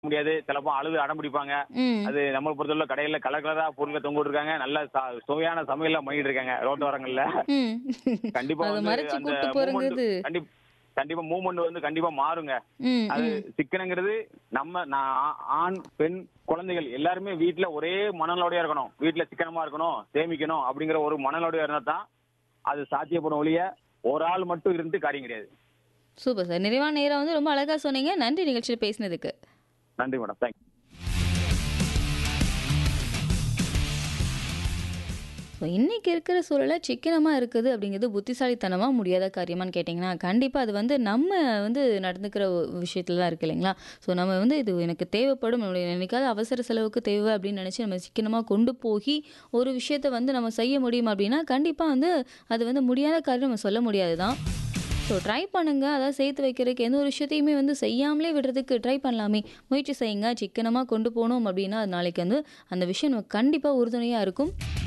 முடியாது சிலப்போ அழுது அடம் பிடிப்பாங்க ம் அது நம்மளை பொறுத்தவரை கடையில கலர் கலரா பொருட்களை தொங்க இருக்காங்க நல்ல ச- சுவையான சமையல்லாம் பண்ணிட்டு இருக்காங்க ரோட்டோரங்கள்ல ம் கண்டிப்பா அதை வந்து மறைச்சு அந்த கூட்டு போறங்கிறது movement கண்டிப்பா கண்டிப்பா மூவ்மெண்ட் வந்து கண்டிப்பா மாறுங்க ம் அது ம் சிக்கனங்கிறது நம்ம நான் ஆ- ஆண் பெண் குழந்தைகள் எல்லாருமே வீட்ல ஒரே மனநிலையோடய இருக்கணும் வீட்ல சிக்கனமா இருக்கணும் சேமிக்கணும் அப்படிங்கிற ஒரு மனநிலையோடய இருந்தா தான் அது சாத்தியப்படும் ஒழிய ஒரு ஆள் மட்டும் இருந்து காரியம் கிடையாது சூப்பர் சார் நிறைவான நேரம் வந்து ரொம்ப அழகா சொன்னீங்க நன்றி நிகழ்ச்சியில் பேசினதுக்கு நன்றி மேடம் தேங்க்யூ ஸோ இன்றைக்கி இருக்கிற சூழலில் சிக்கனமாக இருக்குது அப்படிங்கிறது புத்திசாலித்தனமாக முடியாத காரியமான்னு கேட்டிங்கன்னா கண்டிப்பாக அது வந்து நம்ம வந்து நடந்துக்கிற விஷயத்துல தான் இருக்குது இல்லைங்களா ஸோ நம்ம வந்து இது எனக்கு தேவைப்படும் நம்மளுடைய என்னைக்காவது அவசர செலவுக்கு தேவை அப்படின்னு நினச்சி நம்ம சிக்கனமாக கொண்டு போய் ஒரு விஷயத்தை வந்து நம்ம செய்ய முடியும் அப்படின்னா கண்டிப்பாக வந்து அது வந்து முடியாத காரியம் நம்ம சொல்ல முடியாது தான் ஸோ ட்ரை பண்ணுங்க அதாவது சேர்த்து வைக்கிறதுக்கு எந்த ஒரு விஷயத்தையுமே வந்து செய்யாமலே விடுறதுக்கு ட்ரை பண்ணலாமே முயற்சி செய்யுங்க சிக்கனமாக கொண்டு போனோம் அப்படின்னா அது நாளைக்கு வந்து அந்த விஷயம் நமக்கு கண்டிப்பாக உறுதுணையாக இருக்கும்